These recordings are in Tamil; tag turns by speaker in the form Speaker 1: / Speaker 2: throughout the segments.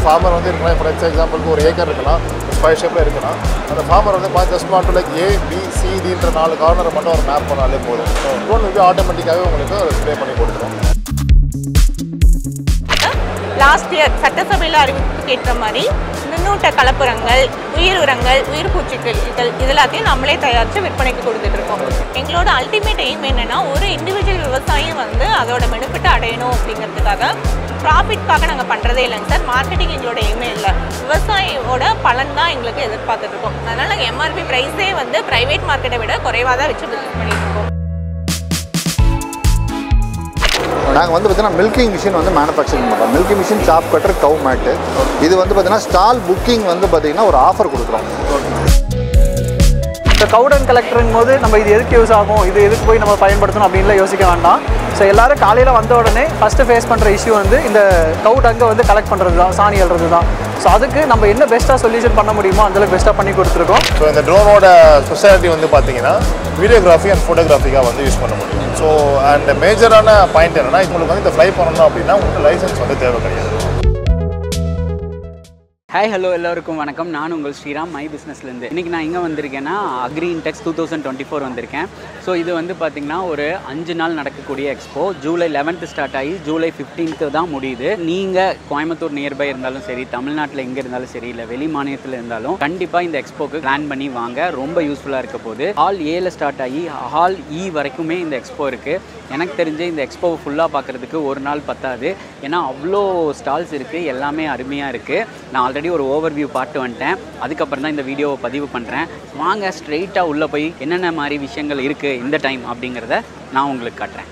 Speaker 1: ஒரு ஃபார்மர் வந்து இருக்கலாம் ஃபார் எக்ஸாம்பிளுக்கு ஒரு ஏக்கர் இருக்கலாம் ஸ்கொயர் ஷேப்பில் இருக்கலாம் அந்த ஃபார்மர் வந்து பார்த்து just want like A B சிடின்ற நாலு கார்னரை மட்டும் ஒரு மேப் பண்ணாலே போதும் ட்ரோன் வந்து ஆட்டோமேட்டிக்காகவே உங்களுக்கு ஸ்ப்ரே பண்ணி கொடுத்துரும்
Speaker 2: லாஸ்ட் இயர் சட்டசபையில் அறிவிப்புக்கு ஏற்ற மாதிரி நுண்ணூட்ட கலப்புரங்கள் உயிர் உரங்கள் உயிர் பூச்சிக்கொல்லிகள் இது எல்லாத்தையும் நம்மளே தயாரித்து விற்பனைக்கு கொடுத்துட்டு இருக்கோம் எங்களோட அல்டிமேட் எய்ம் என்னன்னா ஒரு இண்டிவிஜுவல் விவசாயி வந்து அதோட பெனிஃபிட் அடையணும் அப்படிங்கிறதுக்காக ப்ராஃபிட்காக நாங்கள் பண்ணுறதே இல்லைங்க சார் மார்க்கெட்டிங் எங்களோட எய்மே இல்லை விவசாயியோட பலன் தான் எங்களுக்கு எதிர்பார்த்துட்டு இருக்கோம் அதனால் நாங்கள் எம்ஆர்பி ப்ரைஸே வந்து ப்ரைவேட் மார்க்கெட்டை விட குறைவாக தான் வச்சு பிஸ்னஸ் பண்ணிட்டு இருக்கோம்
Speaker 1: நாங்கள் வந்து பார்த்தீங்கன்னா மில்கிங் மிஷின் வந்து மேனுஃபேக்சரிங் பண்ணுறோம் milking machine chop cutter cow mat இது வந்து பார்த்தீங்கன்னா ஸ்டால் புக்கிங் வந்து பார்த்தீங்கன்னா ஒரு ஆஃபர் கொடுக்குறோம்
Speaker 3: ஸோ கவுடன் கலெக்டருங்கும் போது நம்ம இது எதுக்கு யூஸ் ஆகும் இது எதுக்கு போய் நம்ம பயன்படுத்தணும் அப்படின்லாம் யோசிக்க வேண்டாம் ஸோ எல்லாரும் காலையில் வந்த உடனே ஃபஸ்ட்டு ஃபேஸ் பண்ணுற இஷ்யூ வந்து இந்த கவு டங்கை வந்து கலெக்ட் பண்ணுறது தான் சாணி அல்றது தான் ஸோ அதுக்கு நம்ம என்ன பெஸ்ட்டாக சொல்யூஷன் பண்ண முடியுமோ அந்தளவுக்கு பெஸ்ட்டாக பண்ணி கொடுத்துருக்கோம்
Speaker 1: ஸோ இந்த ட்ரோனோட ஸ்பெஷாலிட்டி வந்து பார்த்தீங்கன்னா வீடியோகிராஃபி அண்ட் ஃபோட்டோகிராஃபிக்காக வந்து யூஸ் பண்ண முடியும் ஸோ அண்ட் மேஜரான பாயிண்ட் என்னன்னா உங்களுக்கு வந்து இந்த ஃப்ளை பண்ணணும் அப்படின்னா உங்களுக்கு லைசன்ஸ் வந்து தேவை கிடையாது
Speaker 4: ஹாய் ஹலோ எல்லோருக்கும் வணக்கம் நான் உங்கள் ஸ்ரீராம் மை பிஸ்னஸ்லேருந்து இன்றைக்கி நான் எங்கே வந்திருக்கேன்னா agri index two thousand twenty four வந்திருக்கேன் ஸோ இது வந்து பார்த்திங்கன்னா ஒரு அஞ்சு நாள் நடக்கக்கூடிய எக்ஸ்போ ஜூலை லெவன்த்து ஸ்டார்ட் ஆகி ஜூலை ஃபிஃப்டீன்த்து தான் முடியுது நீங்கள் கோயம்புத்தூர் நியர்பை இருந்தாலும் சரி தமிழ்நாட்டில் எங்கே இருந்தாலும் சரி இல்லை வெளி மாநிலத்தில் இருந்தாலும் கண்டிப்பாக இந்த எக்ஸ்போக்கு பிளான் பண்ணி வாங்க ரொம்ப யூஸ்ஃபுல்லாக இருக்க போகுது ஹால் ஏல ஸ்டார்ட் ஆகி ஹால் இ வரைக்குமே இந்த எக்ஸ்போ இருக்குது எனக்கு தெரிஞ்சு இந்த எக்ஸ்போவை ஃபுல்லாக பார்க்குறதுக்கு ஒரு நாள் பத்தாது ஏன்னா அவ்வளோ ஸ்டால்ஸ் இருக்குது எல்லாமே அருமையாக இருக்குது நான் ஆல்ரெடி ஒரு ஓவர்வியூ பாட்டு வந்துட்டேன் அதுக்கப்புறம் தான் இந்த வீடியோவை பதிவு பண்ணுறேன் வாங்க ஸ்ட்ரெயிட்டாக உள்ளே போய் என்னென்ன மாதிரி விஷயங்கள் இருக்குது இந்த டைம் அப்படிங்கிறத நான் உங்களுக்கு காட்டுறேன்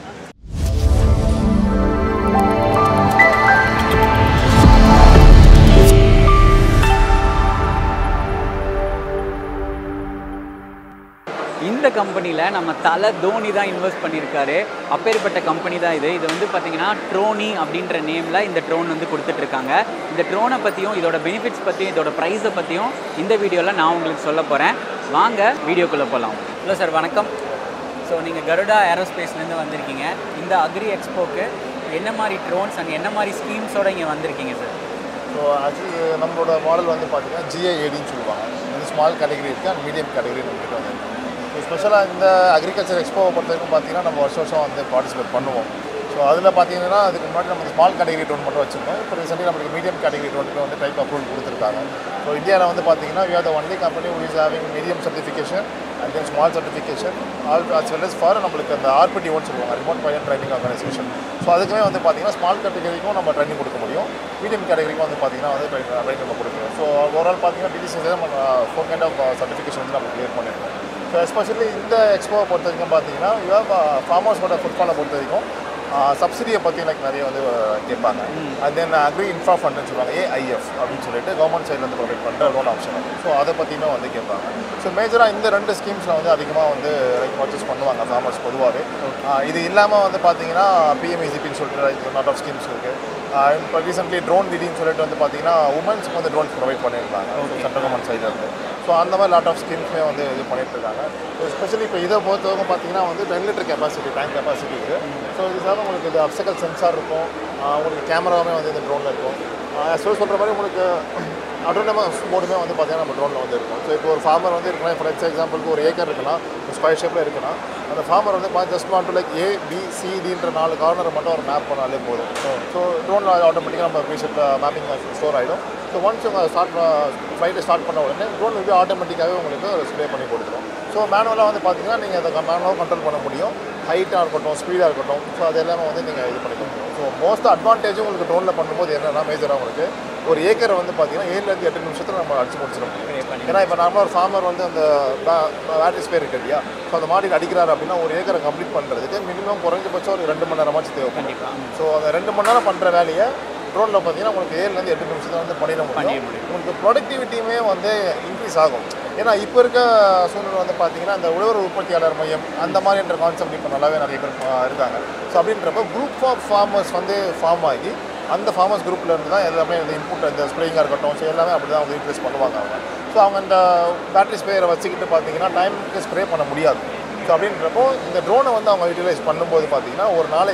Speaker 4: இந்த கம்பெனியில் நம்ம தலை தோனி தான் இன்வெஸ்ட் பண்ணியிருக்காரு அப்பேற்பட்ட கம்பெனி தான் இது இது வந்து பார்த்தீங்கன்னா ட்ரோனி அப்படின்ற நேமில் இந்த ட்ரோன் வந்து கொடுத்துட்ருக்காங்க இந்த ட்ரோனை பற்றியும் இதோட பெனிஃபிட்ஸ் பற்றியும் இதோட ப்ரைஸை பற்றியும் இந்த வீடியோவில் நான் உங்களுக்கு சொல்ல போகிறேன் வாங்க வீடியோக்குள்ளே போகலாம் ஹலோ சார் வணக்கம் ஸோ நீங்கள் கருடா ஏரோஸ்பேஸ்லேருந்து வந்திருக்கீங்க இந்த அக்ரி எக்ஸ்போக்கு என்ன மாதிரி ட்ரோன்ஸ் அண்ட் என்ன மாதிரி ஸ்கீம்ஸோட இங்கே வந்திருக்கீங்க சார்
Speaker 1: ஸோ ஆக்சுவலி நம்மளோட மாடல் வந்து பார்த்தீங்கன்னா ஜிஐஏடின்னு சொல்லுவாங்க இது ஸ்மால் கேட்டகரி இருக்குது அண்ட் மீடியம் கேட்டகரி நம்மகிட்ட வந்து ஸோ ஸ்பெஷலாக இந்த அக்ரிகல்ச்சர் எக்ஸ்போவை பொறுத்த வரைக்கும் பார்த்தீங்கன்னா நம்ம வருஷம் வருஷம் வந்து பார்ட்டிசிபேட் பண்ணுவோம் ஸோ அதில் பார்த்தீங்கன்னா அதுக்கு முன்னாடி நம்ம ஸ்மால் கேட்டகரி ட்ரோன் மட்டும் வச்சுருந்தோம் இப்போ ரீசெண்டாக நம்மளுக்கு மீடியம் கேட்டகரி ட்ரோனுக்கு வந்து டைப் அப்ரூவல் கொடுத்துருக்காங்க ஸோ இந்தியாவில் வந்து பார்த்தீங்கன்னா we are the only company who is having medium certification and then small certification all as well as for நம்மளுக்கு அந்த ஆர்பிடி ஒன் சொல்லுவாங்க remote pilot training organisation so அதுக்குமே வந்து பார்த்தீங்கன்னா ஸ்மால் கேட்டகரிக்கும் நம்ம ட்ரைனிங் கொடுக்க முடியும் மீடியம் கேட்டகரிக்கும் வந்து பார்த்தீங்கன்னா வந்து ட்ரைனிங் நம்ம கொடுக்குறோம் ஸோ ஓவரால் பார்த்தீங்கன்னா டிடிசி நம்ம ஃபோர் கைண்ட் ஆஃப் சர்டிஃபிகேஷன் வந்து நம்ம கிளியர் பண்ணியிருக்கோம் ஸோ எஸ்பெஷலி இந்த எக்ஸ்போவை பொறுத்த வரைக்கும் பார்த்தீங்கன்னா யூ ஃபார்ம் ஹவுஸோட ஃபுட்பாலை பொறுத்த வரைக்கும் சப்சிடியை பற்றி எனக்கு நிறைய வந்து அஹ், கேட்பாங்க அண்ட் தென் அக்ரி இன்ஃப்ரா ஃபண்டுன்னு சொல்லுவாங்க ஏஐஎஃப் அப்படின்னு சொல்லிட்டு கவர்மெண்ட் சைட்லேருந்து ப்ரொவைட் பண்ணுற லோன் ஆப்ஷன் அது ஸோ அதை பற்றியுமே வந்து கேட்பாங்க ஸோ மேஜராக இந்த ரெண்டு ஸ்கீம்ஸில் வந்து அதிகமாக வந்து ரைட் பர்ச்சேஸ் பண்ணுவாங்க ஃபார்மர்ஸ் பொதுவாகவே இது இல்லாமல் வந்து பார்த்தீங்கன்னா பிஎம்இசிபின்னு சொல்லிட்டு லாட் ஆஃப் ஸ்கீம்ஸ் இருக்குது இப்போ ரீசென்ட்லி ட்ரோன் டிடின்னு சொல்லிட்டு வந்து பார்த்தீங்கன்னா உமன்ஸ்க்கு வந்து ட்ரோன்ஸ் ப்ரொவைட் பண்ணியிருக்காங்க சென்ட்ரல் கவர்மெண்ட் சைட்லேருந்து ஸோ அந்த மாதிரி லாட் ஆஃப் ஸ்கீம்ஸே வந்து இது பண்ணிட்டு இருக்காங்க ஸோ ஸ்பெஷலி இப்போ இதை பொறுத்தவரைக்கும் பார்த்தீங்கன்னா வந்து ten litre capacity tank capacity இருக்குது ஸோ இது சார் உங்களுக்கு இது அப்சக்கல் சென்சார் இருக்கும் ஆஹ் உங்களுக்கு கேமராவுமே வந்து இந்த ட்ரோனில் இருக்கும் சொல்லி சொல்கிற மாதிரி உங்களுக்கு அட்டோனமஸ் போர்டுமே வந்து பார்த்தீங்கன்னா நம்ம ட்ரோனில் வந்து இருக்கும் ஸோ இப்போ ஒரு ஃபார்மர் வந்து இருக்கலாம் ஃபார் எக்ஸாம்பிளுக்கு ஒரு ஏக்கர் இருக்கலாம் ஒரு ஸ்கொயர் ஷேப்பில் இருக்குன்னா அந்த ஃபார்மர் வந்து just want like A B சிடின்ற நாலு கார்னரை மட்டும் ஒரு மேப் பண்ணாலே போதும் ஸோ ட்ரோனில் ஆட்டோமேட்டிக்காக நம்ம ரீசெட் மேப்பிங் ஸ்டோர் ஆகிடும் ஸோ ஒன்ஸ் உங்கள் ஸ்டார்ட் ஃப்ளைட்டை ஸ்டார்ட் பண்ண உடனே ட்ரோன் வந்து ஆட்டோமேட்டிக்காகவே உங்களுக்கு ஸ்ப்ரே பண்ணி கொடுத்துரும் ஸோ மேனுவலாக வந்து பார்த்தீங்கன்னா நீங்கள் அதை மேனுவலாக கண்ட்ரோல் பண்ண முடியும் ஹைட்டாக இருக்கட்டும் ஸ்பீடாக இருக்கட்டும் ஸோ அது எல்லாமே வந்து நீங்கள் இது பண்ணிக்க முடியும் ஸோ மோஸ்ட் அட்வான்டேஜ் உங்களுக்கு ட்ரோனில் பண்ணும்போது என்னென்னா மேஜராக உங்களுக்கு ஒரு ஏக்கரை வந்து பார்த்தீங்கன்னா ஏழுலேருந்து எட்டு நிமிஷத்தில் நம்ம அடிச்சு முடிச்சிட முடியும் ஏன்னா இப்போ நார்மலாக ஒரு ஃபார்மர் வந்து அந்த பேட்டரி ஸ்பேர் இருக்கு இல்லையா ஸோ அந்த மாடியில் அடிக்கிறாரு அப்படின்னா ஒரு ஏக்கரை கம்ப்ளீட் பண்ணுறதுக்கு மினிமம் குறைஞ்சபட்சம் ஒரு ரெண்டு மணி நேரமாச்சு தேவைப்படும் ஸோ அந்த ரெண்டு மணி நேரம் பண்ணுற வேலையை ட்ரோனில் பார்த்தீங்கன்னா உங்களுக்கு ஏழுலேருந்து எட்டு நிமிஷத்தில் வந்து பண்ணிட முடியும் உங்களுக்கு ப்ரொடக்டிவிட்டியுமே வந்து இன்க்ரீஸ் ஆகும் ஏன்னா இப்போ இருக்க சூழ்நிலை வந்து பார்த்தீங்கன்னா அந்த உழவர் உற்பத்தியாளர் மையம் அந்த மாதிரின்ற கான்செப்ட் இப்போ நல்லாவே நிறைய பேர் ஆ, இருக்காங்க ஸோ அப்படின்றப்ப குரூப் ஆஃப் ஃபார்மர்ஸ் வந்து ஃபார்ம் ஆகி அந்த ஃபார்மர்ஸ் குரூப்ல இருந்து தான் எல்லாமே இந்த இன்புட் இந்த ஸ்ப்ரேயிங்காக இருக்கட்டும் ஸோ எல்லாமே அப்படி தான் அவங்க யூட்டிலைஸ் பண்ணுவாங்க அவங்க ஸோ அவங்க இந்த பேட்டரி ஸ்ப்ரேயரை வச்சுக்கிட்டு பார்த்தீங்கன்னா டைமுக்கு ஸ்ப்ரே பண்ண முடியாது ஸோ அப்படின்றப்போ இந்த ட்ரோனை வந்து அவங்க யூட்டிலைஸ் பண்ணும்போது பார்த்தீங்கன்னா ஒரு நாளைக்கு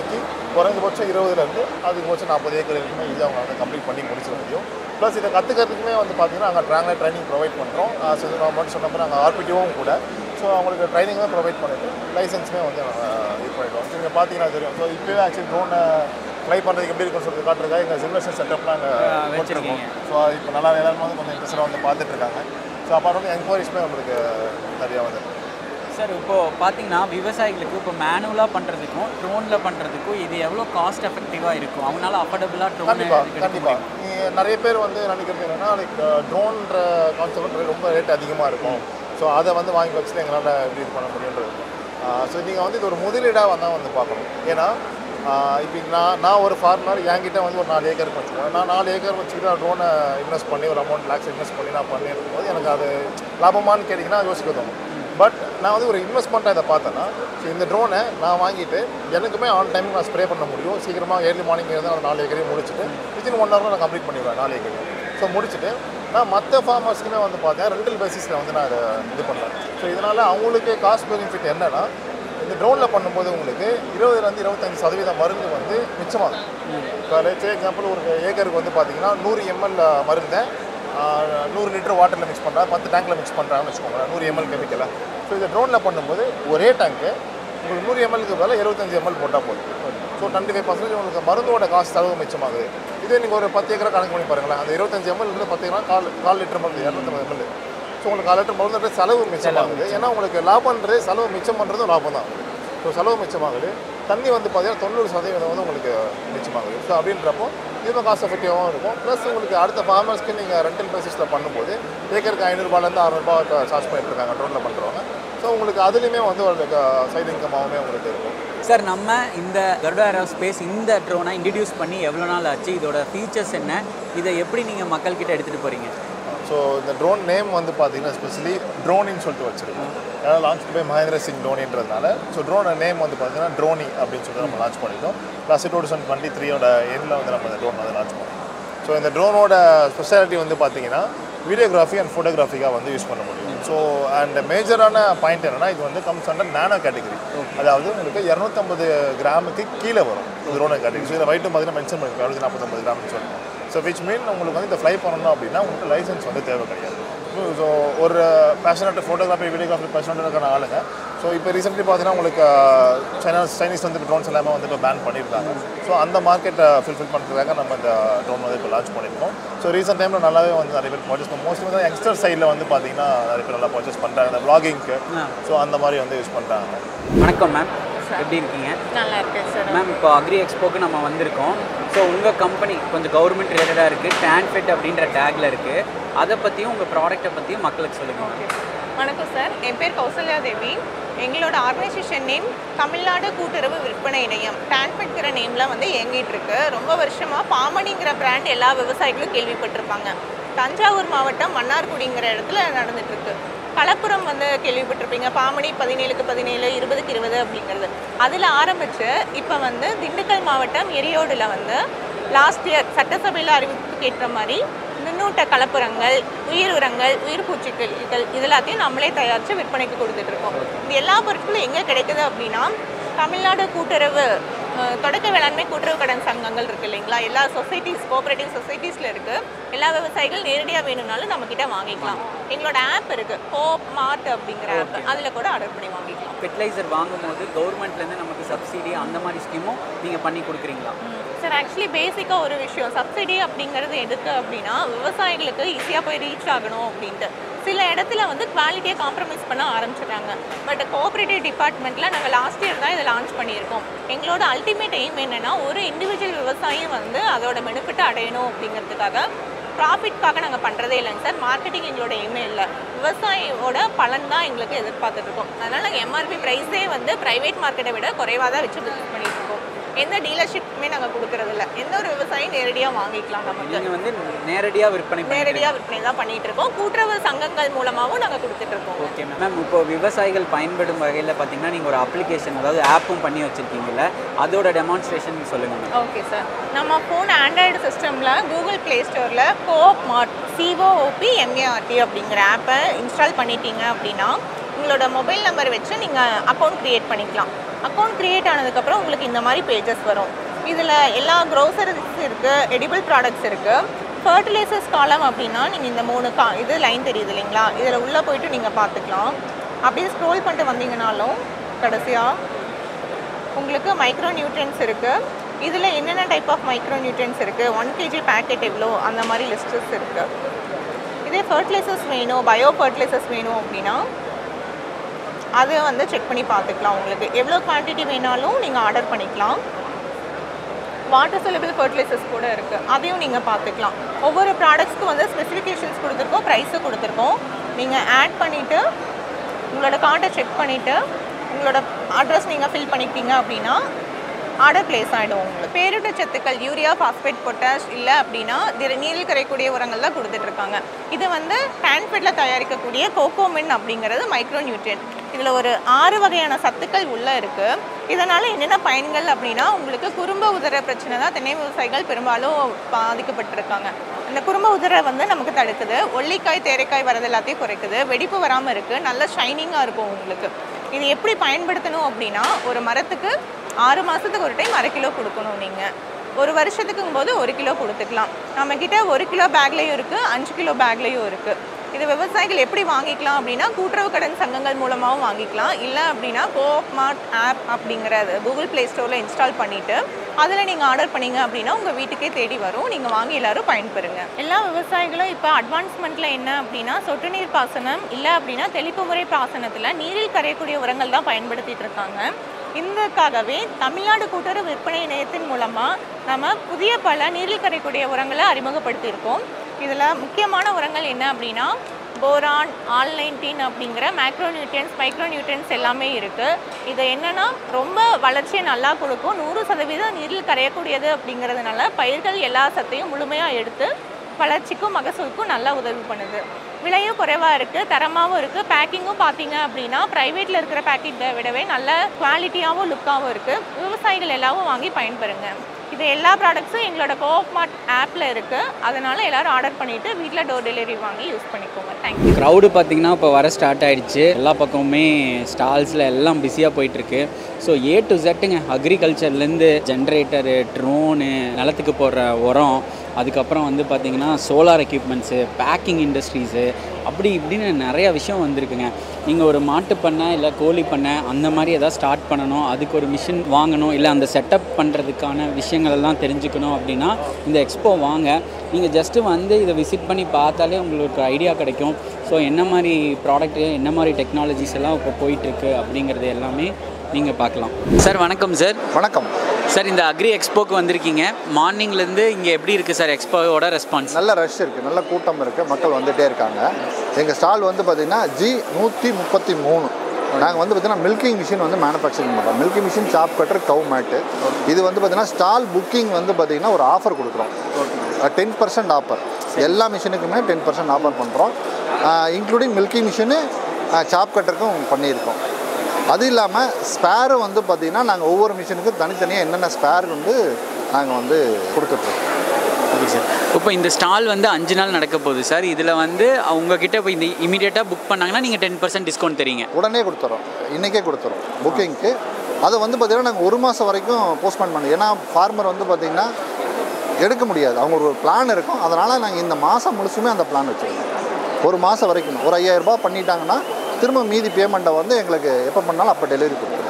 Speaker 1: குறைஞ்சபட்சம் இருபதுலேருந்து அதிகபட்சம் நாற்பது ஏக்கர் வரைக்குமே இது அவங்க வந்து கம்ப்ளீட் பண்ணி முடிச்சிட முடியும் ப்ளஸ் இதை கற்றுக்கிறதுக்குமே வந்து பார்த்தீங்கன்னா நாங்கள் ட்ராங்காக ட்ரைனிங் ப்ரொவைட் பண்ணுறோம் நான் மட்டும் சொன்ன மாதிரி நாங்கள் ஆர்பிடிஓவும் கூட ஸோ அவங்களுக்கு ட்ரைனிங் தான் ப்ரொவைட் பண்ணிட்டு லைசன்ஸுமே வந்து நாங்கள் இது பண்ணிடுவோம் நீங்கள் பார்த்தீங்கன்னா தெரியும் ஸோ இப்போவே ஆக்சுவலி ட்ரோனை ஃப்ளை பண்ணுறதுக்கு எப்படி இருக்குன்னு சொல்லிட்டு காட்டுறதுக்காக எங்கள் சிமுலேஷன் செட்டப்லாம் நாங்கள் போட்டுருக்கோம் ஸோ இப்போ நல்லா எல்லாருமே வந்து கொஞ்சம் இன்ட்ரெஸ்டாக வந்து பார்த்துட்டு இருக்காங்க ஸோ அப்புறம் வந்து என்கொயரிஸ்மே நம்மளுக்கு நிறையா வந்து
Speaker 4: சார் இப்போது பார்த்தீங்கன்னா விவசாயிகளுக்கு இப்போ மேனுவலாக பண்ணுறதுக்கும் ட்ரோனில் பண்ணுறதுக்கும் இது எவ்வளோ காஸ்ட் எஃபெக்டிவாக இருக்கும் அவங்களால அஃபோர்டபுளாக ட்ரோன்
Speaker 1: கண்டிப்பாக கண்டிப்பாக நீங்கள் நிறைய பேர் வந்து நினைக்கிறது என்னென்னா லைக் ட்ரோன்ற கான்செப்ட் ரொம்ப ரேட் அதிகமாக இருக்கும் ஸோ அதை வந்து வாங்கி வச்சுட்டு எங்களால் எப்படி இது பண்ண முடியுன்றது ஸோ நீங்கள் வந்து இது ஒரு முதலீடாக வந்தால் வந்து பார்க்கணும் ஏன்னா இப்போ நான் நான் ஒரு ஃபார்மர் என்கிட்ட வந்து ஒரு நாலு ஏக்கர் வச்சுக்கோங்க நான் நாலு ஏக்கர் வச்சுக்கிட்டு நான் ட்ரோனை இன்வெஸ்ட் பண்ணி ஒரு அமௌண்ட் லேக்ஸ் இன்வெஸ்ட் பண்ணி நான் பண்ணியிருக்கும் போது எனக்கு அது லாபமானு கேட்டிங்கன்னா யோசிக்க தோணும் பட் நான் வந்து ஒரு இன்வெஸ்ட்மெண்ட்டாக இதை பார்த்தேன்னா ஸோ இந்த ட்ரோனை நான் வாங்கிட்டு எனக்குமே ஆன் டைம் நான் ஸ்ப்ரே பண்ண முடியும் சீக்கிரமாக ஏர்லி மார்னிங் இருந்து நான் நாலு ஏக்கரையும் முடிச்சுட்டு வித்தின் ஒன் ஹவரில் நான் கம்ப்ளீட் பண்ணிடுவேன் நாலு ஏக்கரையும் ஸோ முடிச்சுட்டு நான் மற்ற ஃபார்மர்ஸ்க்குமே வந்து பார்த்தேன் ரெண்டல் பேசிஸில் வந்து நான் அதை இது பண்ணுறேன் ஸோ இதனால் அவங்களுக்கு காஸ்ட் பெனிஃபிட் என்னன்னா இந்த ட்ரோனில் பண்ணும்போது உங்களுக்கு இருபதுலேருந்து இருபத்தஞ்சு சதவீதம் மருந்து வந்து மிச்சமாகும் இப்போ லெட்ஸ் எக்ஸாம்பிள் ஒரு ஏக்கருக்கு வந்து பார்த்தீங்கன்னா நூறு எம்எல் மருந்தை ஆஹ், நூறு லிட்டர் வாட்டரில் மிக்ஸ் பண்ணுறா பத்து டேங்க்கில் மிக்ஸ் பண்ணுறாங்கன்னு வச்சுக்கோங்களேன் நூறு எம்எல் கெமிக்கலை ஸோ இதை ட்ரோனில் பண்ணும்போது ஒரே டேங்க்கு உங்களுக்கு நூறு எம்எல்க்கு பதிலாக எழுபத்தஞ்சு எம்எல் போட்டால் போதும் ஸோ டுவெண்ட்டி ஃபைவ் பர்சன்டேஜ் உங்களுக்கு மருந்தோட காசு செலவு மிச்சமாகுது இதே நீங்கள் ஒரு பத்து ஏக்கரை கணக்கு பண்ணி பாருங்களேன் அந்த இருபத்தஞ்சு எம்எல் இருந்து பத்து ஏக்கரா கால் கால் லிட்டர் மருந்து இரநூத்தம்பது எம்எல் ஸோ உங்களுக்கு கால் லிட்டர் மருந்து செலவு மிச்சமாகுது ஏன்னா உங்களுக்கு லாபம்ன்றது செலவு மிச்சம் பண்ணுறதும் லாபம் தான் ஸோ செலவு மிச்சமாகுது தண்ணி வந்து பார்த்தீங்கன்னா தொண்ணூறு சதவீதம் வந்து உங்களுக்கு மிச்சமாகுது ஸோ அப்படின்றப்போ இதுவும் காஸ்ட் எஃபெக்டிவாகவும் இருக்கும் ப்ளஸ் உங்களுக்கு அடுத்த ஃபார்மர்ஸ்க்கு நீங்கள் ரெண்டல் பேசிஸில் பண்ணும்போது ஏக்கருக்கு ஐநூறுரூபாலேருந்து அறநூறுபா சார்ஜ் பண்ணிட்டு இருக்காங்க ட்ரோனில் பண்ணுறவங்க ஸோ உங்களுக்கு அதுலேயுமே வந்து உங்களுக்கு சைடு இன்கமாகவுமே உங்களுக்கு இருக்கும்
Speaker 4: சார் நம்ம இந்த கருடா ஏரோஸ்பேஸ் இந்த ட்ரோனை இன்ட்ரடியூஸ் பண்ணி எவ்வளோ நாள் ஆச்சு இதோட ஃபீச்சர்ஸ் என்ன இதை எப்படி நீங்கள் மக்கள்கிட்ட எடுத்துகிட்டு போகிறீங்க
Speaker 1: ஸோ இந்த ட்ரோன் நேம் வந்து பார்த்தீங்கன்னா ஸ்பெஷலி ட்ரோனின்னு சொல்லிட்டு வச்சிருக்கோம் ஏன்னா லான்ச் பை மகேந்திர சிங் டோனின்றதுனால ஸோ ட்ரோனோட நேம் வந்து பார்த்தீங்கன்னா ட்ரோனி அப்படின்னு சொல்லிட்டு நம்ம லான்ச் பண்ணிட்டோம் ப்ளஸ் டூ தௌசண்ட் டுவெண்ட்டி த்ரீயோட எண்டில் வந்து நம்ம இந்த ட்ரோன் வந்து லான்ச் பண்ணோம் ஸோ இந்த ட்ரோனோட ஸ்பெஷாலிட்டி வந்து பார்த்தீங்கன்னா வீடியோகிராஃபி அண்ட் ஃபோட்டோகிராஃபிக்காக வந்து யூஸ் பண்ண முடியும் ஸோ அண்ட் மேஜரான பாயிண்ட் என்னன்னா இது வந்து கம்ஸ் அண்டர் நானோ கேட்டகரி அதாவது உங்களுக்கு இரநூத்தம்பது கிராமுக்கு கீழே வரும் ட்ரோனோ கேட்டகரி ஸோ இதில் வைட்டும் பார்த்தீங்கன்னா மென்ஷன் பண்ணிருக்கோம் இரநூத்தி நாற்பத்தொம்பது கிராம்னு சொல்லுவோம் ஸோ விச் மீன் உங்களுக்கு வந்து இந்த ஃப்ளை பண்ணணும் அப்படின்னா உங்களுக்கு லைசன்ஸ் வந்து தேவை கிடையாது ஸோ ஒரு பேஷனட் ஃபோட்டோகிராஃபி வீடியோகிராஃபி பேஷனட்டான ஆளுங்க ஸோ இப்போ ரீசெண்ட்லி பார்த்தீங்கன்னா உங்களுக்கு சைனா சைனீஸ் வந்து ட்ரோன்ஸ் எல்லாமே வந்து இப்போ பேன் பண்ணியிருக்காங்க ஸோ அந்த மார்க்கெட்டை ஃபில்ஃபில் பண்ணுறதுக்காக நம்ம இந்த ட்ரோன் வந்து இப்போ லான்ச் பண்ணியிருக்கோம் ஸோ ரீசெண்ட் டைமில் நல்லாவே வந்து நிறைய பேர் பர்ச்சேஸ் பண்ண மோஸ்ட்லி வந்து யங்ஸ்டர் சைடில் வந்து பார்த்தீங்கன்னா நிறைய பேர் நல்லா பர்ச்சேஸ் பண்ணுறாங்க இந்த vlogging-க்கு ஸோ அந்த மாதிரி வந்து யூஸ் பண்ணுறாங்க
Speaker 4: வணக்கம் மேம் எப்படி இருக்கீங்க
Speaker 2: நல்லா இருக்கேன் சார்
Speaker 4: மேம் இப்போ அக்ரி எக்ஸ்போக்கு நம்ம வந்திருக்கோம் ஸோ உங்கள் கம்பெனி கொஞ்சம் கவர்மெண்ட் ரிலேட்டடாக இருக்குது டேன்ஃபிட் அப்படின்ற டேக்கில் இருக்குது அதை பற்றியும் உங்கள் ப்ராடக்ட்டை பற்றியும் மக்களுக்கு சொல்லுங்கள்
Speaker 2: வணக்கம் சார் என் பேர் கௌசல்யா தேவி எங்களோட ஆர்கனைசேஷன் நேம் தமிழ்நாடு கூட்டுறவு விற்பனை இணையம் டான்ஃபெட்ங்கிற நேமில் வந்து இயங்கிட்டு இருக்கு ரொம்ப வருஷமாக பாமணிங்கிற பிராண்ட் எல்லா விவசாயிகளும் கேள்விப்பட்டிருப்பாங்க தஞ்சாவூர் மாவட்டம் மன்னார்குடிங்கிற இடத்துல நடந்துட்டு இருக்கு கலப்புரம் வந்து கேள்விப்பட்டிருப்பீங்க பாமணி பதினேழுக்கு பதினேழு இருபதுக்கு இருபது அப்படிங்கிறது அதில் ஆரம்பித்து இப்போ வந்து திண்டுக்கல் மாவட்டம் எரியோடில் வந்து லாஸ்ட் இயர் சட்டசபையில் அறிவிப்புக்கு ஏற்ற மாதிரி நுண்ணூட்ட கலப்புரங்கள் உயிர் உரங்கள் உயிர் பூச்சிக்கொல்லிகள் இது எல்லாத்தையும் நம்மளே தயாரித்து விற்பனைக்கு கொடுத்துட்டு இருக்கோம் இது எல்லா பொருட்களும் எங்கே கிடைக்குது அப்படின்னா தமிழ்நாடு கூட்டுறவு அஹ், தொடக்க வேளாண்மை கூட்டுறவு கடன் சங்கங்கள் இருக்கு இல்லைங்களா எல்லா சொசைட்டிஸ் கோஆபரேட்டிவ் சொசைட்டிஸ்ல இருக்கு எல்லா விவசாயிகள் நேரடியாக வேணும்னாலும் நம்ம கிட்ட வாங்கிக்கலாம் எங்களோட ஆப் இருக்கு கோப் மார்ட் அப்படிங்கிற ஆப் அதில் கூட ஆர்டர் பண்ணி வாங்கிக்கலாம்
Speaker 4: ஃபெர்டிலைசர் வாங்கும்போது கவர்மெண்ட்லேருந்து நமக்கு சப்சிடி அந்த மாதிரி ஸ்கீமும் நீங்கள் பண்ணி கொடுக்குறீங்களா
Speaker 2: சார் ஆக்சுவலி பேசிக்காக ஒரு விஷயம் சப்சிடி அப்படிங்கிறது எதுக்கு அப்படின்னா விவசாயிகளுக்கு ஈஸியாக போய் ரீச் ஆகணும் அப்படின்ட்டு சில இடத்துல வந்து குவாலிட்டியை காம்ப்ரமைஸ் பண்ண ஆரம்பிச்சிடுறாங்க பட் கோஆப்ரேட்டிவ் டிபார்ட்மெண்ட்டில் நாங்கள் லாஸ்ட் இயர் தான் இதை லான்ச் பண்ணியிருக்கோம் எங்களோட அல்டிமேட் எய்ம் என்னென்னா ஒரு இண்டிவிஜுவல் விவசாயி வந்து அதோட பெனிஃபிட்டை அடையணும் அப்படிங்கிறதுக்காக ப்ராஃபிட்காக நாங்கள் பண்ணுறதே இல்லைங்க சார் மார்க்கெட்டிங் எங்களோட எய்மே இல்லை விவசாயியோட பலன் தான் எங்களுக்கு எதிர்பார்த்துட்டு இருக்கோம் அதனால் நாங்கள் எம்ஆர்பி ப்ரைஸே வந்து ப்ரைவேட் மார்க்கெட்டை விட குறைவாக தான் வச்சு பிஸ்னஸ் பண்ணிட்டு இருக்கோம் எந்த டீலர்ஷிப்புமே நாங்கள் கொடுக்கறதில்ல எந்த ஒரு விவசாயியும் நேரடியாக வாங்கிக்கலாம் நமக்கு
Speaker 4: நீங்கள் வந்து நேரடியாக விற்பனை பண்ணி
Speaker 2: நேரடியாக விற்பனை தான் பண்ணிட்டு இருக்கோம் கூட்டுறவு சங்கங்கள் மூலமாகவும் நாங்கள் கொடுத்துட்டு இருக்கோம்
Speaker 4: ஓகே மேம் இப்போ விவசாயிகள் பயன்படும் வகையில் பார்த்தீங்கன்னா நீங்கள் ஒரு அப்ளிகேஷன் அதாவது ஆப்பும் பண்ணி வச்சுருக்கீங்கல்ல அதோட டெமான்ஸ்ட்ரேஷன் சொல்லுங்கள் மேம்
Speaker 2: ஓகே சார் நம்ம ஃபோன் ஆண்ட்ராய்டு சிஸ்டமில் கூகுள் ப்ளே ஸ்டோரில் கோஆப் மார்ட் சிஓஓபி எம்ஏஆர்டி அப்படிங்கிற ஆப்பை இன்ஸ்டால் பண்ணிட்டீங்க அப்படின்னா உங்களோட மொபைல் நம்பர் வச்சு நீங்கள் அக்கௌண்ட் க்ரியேட் பண்ணிக்கலாம் அக்கௌண்ட் க்ரியேட் ஆனதுக்கப்புறம் உங்களுக்கு இந்த மாதிரி பேஜஸ் வரும் இதில் எல்லா க்ரோசரிஸ் இருக்குது எடிபிள் ப்ராடக்ட்ஸ் இருக்குது ஃபர்டிலைசர்ஸ் காலம் அப்படின்னா நீங்கள் இந்த மூணு கா இது லைன் தெரியுது இல்லைங்களா இதில் உள்ளே போயிட்டு நீங்கள் பார்த்துக்கலாம் அப்படியே ஸ்க்ரோல் பண்ணிட்டு வந்தீங்கனாலும் கடைசியாக உங்களுக்கு மைக்ரோ நியூட்ரியன்ஸ் இருக்குது இதில் என்னென்ன டைப் ஆஃப் மைக்ரோ நியூட்ரியன்ஸ் இருக்குது ஒன் கேஜி பேக்கெட் எவ்வளோ அந்த மாதிரி லிஸ்டஸ் இருக்குது இதே ஃபர்டிலைசர்ஸ் வேணும் பயோ ஃபர்டிலைசர்ஸ் வேணும் அப்படின்னா அதை வந்து செக் பண்ணி பார்த்துக்கலாம் உங்களுக்கு எவ்வளோ குவான்டிட்டி வேணாலும் நீங்கள் ஆர்டர் பண்ணிக்கலாம் வாட்டர் soluble ஃபர்டிலைசர்ஸ் கூட இருக்குது அதையும் நீங்கள் பார்த்துக்கலாம் ஒவ்வொரு ப்ராடக்ட்ஸ்க்கும் வந்து ஸ்பெசிஃபிகேஷன்ஸ் கொடுத்துருக்கோம் ப்ரைஸும் கொடுத்துருக்கோம் நீங்கள் ஆட் பண்ணிவிட்டு உங்களோட கார்டை செக் பண்ணிவிட்டு உங்களோட அட்ரஸ் நீங்கள் ஃபில் பண்ணிக்கிட்டீங்க அப்படின்னா ஆர்டர் பிளேஸ் ஆகிடும் உங்களுக்கு பேரிட்ட சத்துக்கள் யூரியா பாஸ்பேட் பொட்டாஷ் இல்லை அப்படின்னா திர நீரில் கரைக்கூடிய உரங்கள் தான் கொடுத்துட்ருக்காங்க இது வந்து பேன்ஃபிட்டில் தயாரிக்கக்கூடிய கோகோமின் அப்படிங்கிறது மைக்ரோ நியூட்ரியன் இதில் ஒரு ஆறு வகையான சத்துக்கள் உள்ளே இருக்குது இதனால் என்னென்ன பயன்கள் அப்படின்னா உங்களுக்கு குறும்ப உதர பிரச்சனை தான் தென்னை விவசாயிகள் பெரும்பாலும் பாதிக்கப்பட்டிருக்காங்க இந்த குறும்ப உதரை வந்து நமக்கு தடுக்குது ஒல்லிக்காய் தேரைக்காய் வரது எல்லாத்தையும் குறைக்குது வெடிப்பு வராமல் இருக்குது நல்ல ஷைனிங்காக இருக்கும் உங்களுக்கு இது எப்படி பயன்படுத்தணும் அப்படின்னா ஒரு மரத்துக்கு ஆறு மாதத்துக்கு ஒரு டைம் அரை கிலோ கொடுக்கணும் நீங்கள் ஒரு வருஷத்துக்குங்கும் போது ஒரு கிலோ கொடுத்துக்கலாம் நம்மக்கிட்ட ஒரு கிலோ பேக்லேயும் இருக்குது அஞ்சு கிலோ பேக்லேயும் இருக்குது இது விவசாயிகள் எப்படி வாங்கிக்கலாம் அப்படின்னா கூட்டுறவு கடன் சங்கங்கள் மூலமாகவும் வாங்கிக்கலாம் இல்லை அப்படின்னா கோஆப் மார்ட் ஆப் அப்படிங்கிறது கூகுள் ப்ளே ஸ்டோரில் இன்ஸ்டால் பண்ணிவிட்டு அதில் நீங்கள் ஆர்டர் பண்ணீங்க அப்படின்னா உங்கள் வீட்டுக்கே தேடி வரும் நீங்கள் வாங்கி எல்லாரும் பயன்பெறுங்க எல்லா விவசாயிகளும் இப்போ அட்வான்ஸ்மெண்ட்டில் என்ன அப்படின்னா சொட்டு நீர் பாசனம் இல்லை அப்படின்னா தெளிப்பு முறை பாசனத்தில் நீரில் கரையக்கூடிய உரங்கள் தான் பயன்படுத்திட்டு இருக்காங்க இதற்காகவே தமிழ்நாடு கூட்டுறவு விற்பனை நிலையத்தின் மூலமாக நம்ம புதிய பல நீரில் கரையக்கூடிய உரங்களை அறிமுகப்படுத்தியிருக்கோம் இதில் முக்கியமான உரங்கள் என்ன அப்படின்னா போரான் ஆல்நைன்டீன் அப்படிங்கிற மேக்ரோ நியூட்ரியன்ஸ் மைக்ரோ நியூட்ரியன்ஸ் எல்லாமே இருக்குது இது என்னென்னா ரொம்ப வளர்ச்சியை நல்லா கொடுக்கும் நூறு சதவீதம் நீரில் கரையக்கூடியது அப்படிங்கிறதுனால பயிர்கள் எல்லா சத்தையும் முழுமையாக எடுத்து வளர்ச்சிக்கும் மகசூலுக்கும் நல்லா உதவி பண்ணுது விலையும் குறைவாக இருக்குது தரமாகவும் இருக்குது பேக்கிங்கும் பார்த்தீங்க அப்படின்னா ப்ரைவேட்டில் இருக்கிற பேக்கெட்டை விடவே நல்ல குவாலிட்டியாகவும் லுக்காகவும் இருக்குது விவசாயிகள் எல்லாரும் வாங்கி பயன்பெறுங்க இது எல்லா ப்ராடக்ட்ஸும் எங்களோட கோஆப் மார்ட் ஆப்பில் இருக்குது அதனால் எல்லோரும் ஆர்டர் பண்ணிவிட்டு வீட்டில் டோர் டெலிவரி வாங்கி யூஸ் பண்ணிக்கோங்க தேங்க்யூ
Speaker 4: க்ரௌடு பார்த்தீங்கன்னா இப்போ வர ஸ்டார்ட் ஆயிடுச்சு எல்லா பக்கமுமே ஸ்டால்ஸில் எல்லாம் பிஸியாக போயிட்டுருக்கு ஸோ ஏ டு ஜெட்டுங்க அக்ரிகல்ச்சர்லேருந்து ஜென்ரேட்டரு ட்ரோனு நிலத்துக்கு போடுற உரம் அதுக்கப்புறம் வந்து பார்த்திங்கன்னா சோலார் எக்யூப்மெண்ட்ஸு பேக்கிங் இண்டஸ்ட்ரீஸு அப்படி இப்படின்னு நிறைய விஷயம் வந்திருக்குங்க நீங்கள் ஒரு மாட்டு பண்ணை இல்லை கோழி பண்ணை அந்த மாதிரி எதாவது ஸ்டார்ட் பண்ணணும் அதுக்கு ஒரு மிஷின் வாங்கணும் இல்லை அந்த செட்டப் பண்ணுறதுக்கான விஷயங்கள் எல்லாம் தெரிஞ்சுக்கணும் அப்படின்னா இந்த எக்ஸ்போ வாங்க நீங்கள் ஜஸ்ட்டு வந்து இதை விசிட் பண்ணி பார்த்தாலே உங்களுக்கு ஐடியா கிடைக்கும் ஸோ என்ன மாதிரி ப்ராடக்ட்டு என்ன மாதிரி டெக்னாலஜிஸ் எல்லாம் இப்போ போயிட்டுருக்கு அப்படிங்கிறது எல்லாமே நீங்கள் பார்க்கலாம் சார் வணக்கம் சார்
Speaker 1: வணக்கம்
Speaker 4: சார் இந்த அக்ரி எக்ஸ்போக்கு வந்திருக்கீங்க மார்னிங்லேருந்து இங்கே எப்படி இருக்குது சார் எக்ஸ்போவோட ரெஸ்பான்ஸ்
Speaker 1: நல்ல ரஷ் இருக்குது நல்ல கூட்டம் இருக்குது மக்கள் வந்துகிட்டே இருக்காங்க எங்கள் ஸ்டால் வந்து பார்த்திங்கன்னா ஜி நூற்றி முப்பத்தி மூணு நாங்கள் வந்து பார்த்திங்கன்னா மில்கிங் மிஷின் வந்து மேனுஃபேக்சரிங் பண்ணுறோம் milking machine chop cutter cow mat இது வந்து பார்த்திங்கன்னா ஸ்டால் புக்கிங் வந்து பார்த்திங்கன்னா ஒரு ஆஃபர் கொடுக்குறோம் டென் பர்சன்ட் ஆஃபர் எல்லா மிஷினுக்குமே டென் பர்சன்ட் ஆஃபர் பண்ணுறோம் இன்க்ளூடிங் மில்கிங் மிஷினு சாப் கட்டருக்கும் பண்ணியிருக்கோம் அது இல்லாமல் ஸ்பேரும் வந்து பார்த்திங்கன்னா நாங்கள் ஒவ்வொரு மிஷினுக்கும் தனித்தனியாக என்னென்ன ஸ்பேர் வந்து நாங்கள் வந்து கொடுத்துட்ருக்கோம்
Speaker 4: ஓகே சார் இப்போ இந்த ஸ்டால் வந்து அஞ்சு நாள் நடக்க போகுது சார் இதில் வந்து உங்ககிட்ட இப்போ இந்த இமீடியட்டாக புக் பண்ணாங்கன்னா நீங்கள் டென் பர்சன்ட் டிஸ்கவுண்ட் தரீங்க
Speaker 1: உடனே கொடுத்துறோம் இன்றைக்கே கொடுத்துறோம் புக்கிங்க்கு அதை வந்து பார்த்திங்கன்னா நாங்கள் ஒரு மாதம் வரைக்கும் போஸ்ட்போன் பண்ணோம் ஏன்னா ஃபார்மர் வந்து பார்த்திங்கன்னா எடுக்க முடியாது அவங்க ஒரு பிளான் இருக்கும் அதனால் நாங்கள் இந்த மாதம் முழுசுமே அந்த பிளான் வச்சுருக்கோம் ஒரு மாதம் வரைக்கும் ஒரு ஐயாயிரம் ரூபாய் பண்ணிட்டாங்கன்னா திரும்ப மீதி பேமெண்ட்டை வந்து எங்களுக்கு எப்போ பண்ணாலும் அப்போ டெலிவரி கொடுத்துருவோம்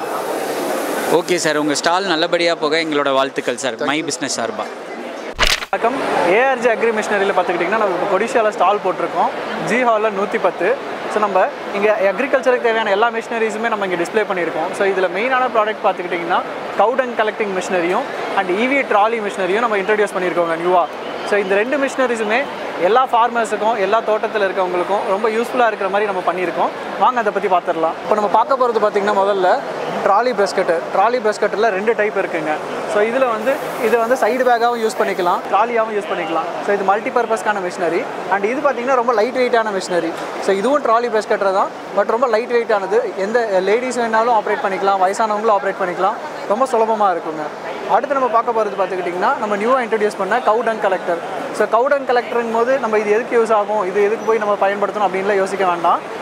Speaker 4: ஓகே சார் உங்கள் ஸ்டால் நல்லபடியாக போக எங்களோட வாழ்த்துக்கள் சார் மை பிஸ்னஸ் சார்பா
Speaker 3: வணக்கம் ஏஆர்ஜி அக்ரி மிஷினரியில் பார்த்துக்கிட்டிங்கன்னா நம்ம இப்போ கொடிஷியாவில் ஸ்டால் போட்டிருக்கோம் ஜி ஹாலில் நூற்றி பத்து ஸோ நம்ம இங்கே அக்ரிகல்ச்சருக்கு தேவையான எல்லா மிஷினரிஸுமே நம்ம இங்கே டிஸ்ப்ளே பண்ணியிருக்கோம் ஸோ இதில் மெயினான ப்ராடக்ட் பார்த்துக்கிட்டிங்கன்னா கவுடன் கலெக்டிங் மிஷினரியும் அண்ட் இவி ட்ராலி மிஷினரியும் நம்ம இன்ட்ரடியூஸ் பண்ணியிருக்கோங்க நியூவாக ஸோ இந்த ரெண்டு மிஷினரிஸுமே எல்லா ஃபார்மர்ஸுக்கும் எல்லா தோட்டத்தில் இருக்கவங்களுக்கும் ரொம்ப யூஸ்ஃபுல்லாக இருக்கிற மாதிரி நம்ம பண்ணியிருக்கோம் வாங்க அதை பற்றி பார்த்துடலாம் இப்போ நம்ம பார்க்க போகிறது பார்த்திங்கன்னா முதல்ல trolley press cutter trolley press கட்டரில் ரெண்டு டைப் இருக்குங்க ஸோ இதில் வந்து இது வந்து சைடு பேக்காகவும் யூஸ் பண்ணிக்கலாம் ட்ராலியாகவும் யூஸ் பண்ணிக்கலாம் ஸோ இது மல்டி பர்பஸ்க்கான மிஷினரி அண்ட் இது பார்த்திங்கன்னா ரொம்ப லைட் வெயிட்டான மிஷினரி ஸோ இதுவும் ட்ராலி ப்ரெஸ் கட்டர் தான் பட் ரொம்ப லைட் வெயிட்டானது எந்த லேடிஸ் வேணாலும் ஆப்ரேட் பண்ணிக்கலாம் வயசானவங்களும் ஆப்ரேட் பண்ணிக்கலாம் ரொம்ப சுலபமாக இருக்குங்க அடுத்து நம்ம பார்க்க போகிறது பார்த்துக்கிட்டிங்கன்னா நம்ம நியூவாக இன்ட்ரடியூஸ் பண்ண கவுடன் கலெக்டர் ஸோ கவுடன் கலெக்டருங்கும் போது நம்ம இது எதுக்கு யூஸ் ஆகும் இது எதுக்கு போய் நம்ம பயன்படுத்தணும் அப்படின்லாம் யோசிக்க வேண்டாம்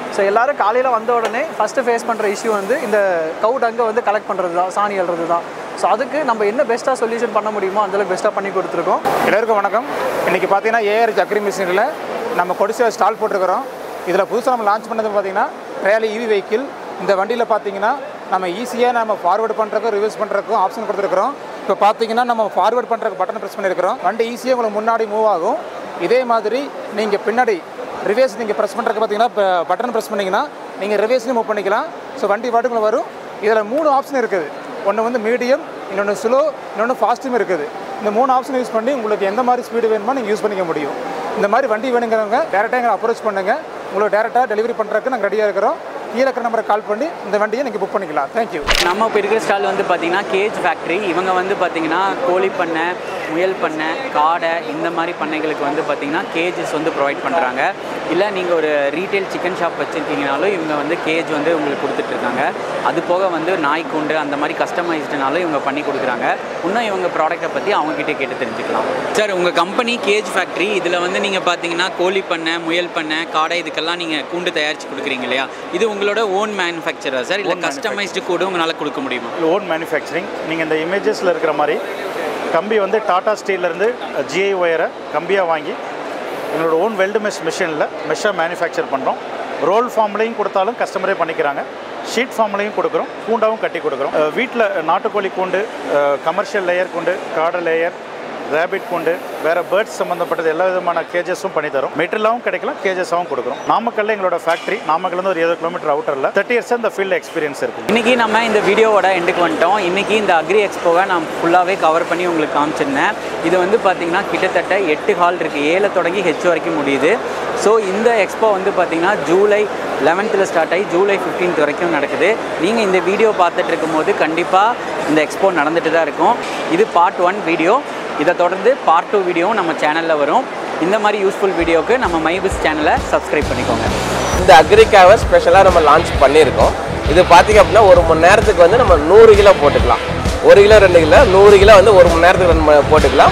Speaker 3: ஸோ எல்லாரும் காலையில் வந்த உடனே ஃபஸ்ட்டு ஃபேஸ் பண்ணுற இஷ்யூ வந்து இந்த கவுட் அங்கே வந்து கலெக்ட் பண்ணுறது தான் சாணி அல்றது தான் ஸோ அதுக்கு நம்ம என்ன பெஸ்ட்டாக சொல்யூஷன் பண்ண முடியுமோ அந்தளவுக்கு பெஸ்ட்டாக பண்ணி கொடுத்துருக்கோம்
Speaker 5: எல்லாருக்கும் வணக்கம் இன்றைக்கி பார்த்தீங்கன்னா ஏஆர் அக்ரி மிஷினில் நம்ம கொடிசியில் ஸ்டால் போட்டிருக்கிறோம் இதில் புதுசாக நம்ம லான்ச் பண்ணது பார்த்தீங்கன்னா ட்ரையல் இவி வெஹிக்கிள் இந்த வண்டியில் பார்த்தீங்கன்னா நம்ம ஈஸியாக நம்ம ஃபார்வர்ட் பண்ணுறதுக்கும் ரிவர்ஸ் பண்ணுறதுக்கும் ஆப்ஷன் கொடுத்துருக்குறோம் இப்போ பார்த்தீங்கன்னா நம்ம ஃபார்வர்ட் பண்ணுறதுக்கு பட்டன் ப்ரெஸ் பண்ணியிருக்கிறோம் வண்டி ஈஸியாக உங்களுக்கு முன்னாடி மூவ் ஆகும் இதே மாதிரி நீங்கள் பின்னாடி ரிவேர்ஸ் நீங்கள் ப்ரெஸ் பண்ணுறதுக்கு பார்த்தீங்கன்னா இப்போ பட்டன் ப்ரெஸ் பண்ணிங்கன்னா நீங்கள் ரிவேர்ஸ்லையும் மூவ் பண்ணிக்கலாம் ஸோ வண்டி பாட்டுக்குள்ள வரும் இதில் மூணு ஆப்ஷன் இருக்குது ஒன்று வந்து மீடியம் இன்னொன்று ஸ்லோ இன்னொன்று ஃபாஸ்ட்டும் இருக்குது இந்த மூணு ஆப்ஷன் யூஸ் பண்ணி உங்களுக்கு எந்த மாதிரி ஸ்பீடு வேணுமோ நீங்கள் யூஸ் பண்ணிக்க முடியும் இந்த மாதிரி வண்டி வேணுங்கிறவங்க டேரெக்டாக எங்களை அப்ரோச் பண்ணுங்கள் உங்களுக்கு டேரெக்டாக டெலிவரி பண்ணுறதுக்கு நாங்கள் ரெடியாக இருக்கிறோம் கீழே இருக்கிற நம்பரை கால் பண்ணி இந்த வண்டியை நீங்கள் புக் பண்ணிக்கலாம் தேங்க்யூ
Speaker 4: நம்ம இப்போ இருக்கிற ஸ்டால் வந்து பார்த்தீங்கன்னா கேஜ் ஃபேக்ட்ரி இவங்க வந்து பார்த்தீங்கன்னா கோழி பண்ணை முயல் பண்ணை காடை இந்த மாதிரி பண்ணைகளுக்கு வந்து பார்த்தீங்கன்னா கேஜஸ் வந்து ப்ரொவைட் பண்ணுறாங்க இல்லை நீங்கள் ஒரு ரீட்டைல் சிக்கன் ஷாப் வச்சுருக்கீங்கனாலும் இவங்க வந்து கேஜ் வந்து உங்களுக்கு கொடுத்துட்ருக்காங்க அது போக வந்து நாய் கூண்டு அந்த மாதிரி கஸ்டமைஸ்டுனாலும் இவங்க பண்ணி கொடுக்குறாங்க இன்னும் இவங்க ப்ராடக்ட்டை பற்றி அவங்கக்கிட்ட கேட்டு தெரிஞ்சுக்கலாம் சார் உங்கள் கம்பெனி கேஜ் ஃபேக்ட்ரி இதில் வந்து நீங்கள் பார்த்தீங்கன்னா கோழி பண்ணை முயல் பண்ணை காடை இதுக்கெல்லாம் நீங்கள் கூண்டு தயாரித்து கொடுக்குறீங்க இல்லையா இது உங்களோட ஓன் மேனுஃபேக்சரா சார் இல்லை கஸ்டமைஸ்டு கூட உங்களால் கொடுக்க முடியுமா
Speaker 6: ஓன் மேனுஃபேக்சரிங் நீங்கள் இந்த இமேஜஸில் இருக்கிற மாதிரி கம்பி வந்து டாடா ஸ்டீல்லேருந்து ஜிஐ ஒயரை கம்பியாக வாங்கி எங்களோட ஓன் வெல்டு மெஷ் மிஷினில் மெஷ்ஷாக மேனுஃபேக்சர் பண்ணுறோம் ரோல் ஃபார்ம்லேயும் கொடுத்தாலும் கஸ்டமரே பண்ணிக்கிறாங்க ஷீட் ஃபார்ம்லேயும் கொடுக்குறோம் கூண்டாவும் கட்டி கொடுக்குறோம் வீட்டில் நாட்டுக்கோழி கூண்டு கமர்ஷியல் லேயர் கூண்டு காடை லேயர் ரேபிட் கூண்டு வேறு பேர்ட்ஸ் சம்மந்தப்பட்டது எல்லா விதமான கேஜஸும் பண்ணி தரோம் மெட்டீரியலாகவும் கிடைக்கலாம் கேஜஸாகவும் கொடுக்குறோம் நாமக்கல்ல எங்களோட ஃபேக்ட்ரி நாமக்கல்லேருந்து ஒரு இருபது கிலோமீட்டர் அவுட்டரில் தேர்ட்டி இயர்ஸ் இந்த ஃபீல்டு எக்ஸ்பீரியன்ஸ் இருக்குது
Speaker 4: இன்னைக்கு நம்ம இந்த வீடியோவோட எண்டுக்கு வந்துட்டோம் இன்னைக்கு இந்த அக்ரி எக்ஸ்போவை நான் ஃபுல்லாகவே கவர் பண்ணி உங்களுக்கு காமிச்சிருந்தேன் இது வந்து பார்த்தீங்கன்னா கிட்டத்தட்ட எட்டு ஹால் இருக்குது ஏழை தொடங்கி ஹெச் வரைக்கும் முடியுது ஸோ இந்த எக்ஸ்போ வந்து பார்த்தீங்கன்னா ஜூலை லெவன்த்தில் ஸ்டார்ட் ஆகி ஜூலை 15th வரைக்கும் நடக்குது நீங்கள் இந்த வீடியோ பார்த்துட்டு இருக்கும்போது கண்டிப்பாக இந்த எக்ஸ்போ நடந்துட்டு தான் இருக்கும் இது பார்ட் ஒன் வீடியோ இதை தொடர்ந்து பார்ட் டூ வீடியோவும் நம்ம சேனலில் வரும் இந்த மாதிரி யூஸ்ஃபுல் வீடியோவுக்கு நம்ம மைபிஸ் சேனலை சப்ஸ்கிரைப் பண்ணிக்கோங்க
Speaker 7: இந்த அக்ரிக்காவை ஸ்பெஷலாக நம்ம லான்ச் பண்ணியிருக்கோம் இது பார்த்தீங்க அப்படின்னா ஒரு மணி நேரத்துக்கு வந்து நம்ம நூறு கிலோ போட்டுக்கலாம் ஒரு கிலோ ரெண்டு கிலோ நூறு கிலோ வந்து ஒரு மணி நேரத்துக்கு ரெண்டு மணி போட்டுக்கலாம்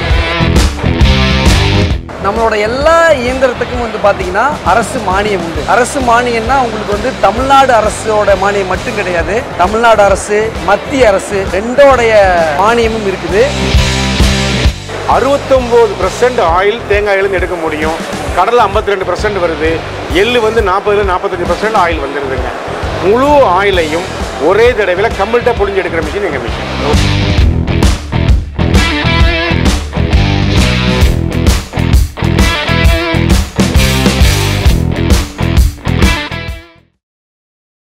Speaker 8: நம்மளோட எல்லா இயந்திரத்துக்கும் வந்து பார்த்தீங்கன்னா அரசு மானியம் உண்டு அரசு மானியம்னா உங்களுக்கு வந்து தமிழ்நாடு அரசோட மானியம் மட்டும் கிடையாது தமிழ்நாடு அரசு மத்திய அரசு ரெண்டோடைய மானியமும் இருக்குது
Speaker 9: அறுபத்தொம்போது பர்சன்ட் ஆயில் தேங்காயிலேருந்து எடுக்க முடியும் கடலை ஐம்பத்தி ரெண்டு பர்சன்ட் வருது எள்ளு வந்து நாற்பதுல நாற்பத்தஞ்சு பர்சன்ட் ஆயில் வந்துடுதுங்க முழு ஆயிலையும் ஒரே தடவையில் கம்ப்ளீட்டாக புழிஞ்சு எடுக்கிற மிஷின் எங்கள் மிஷின்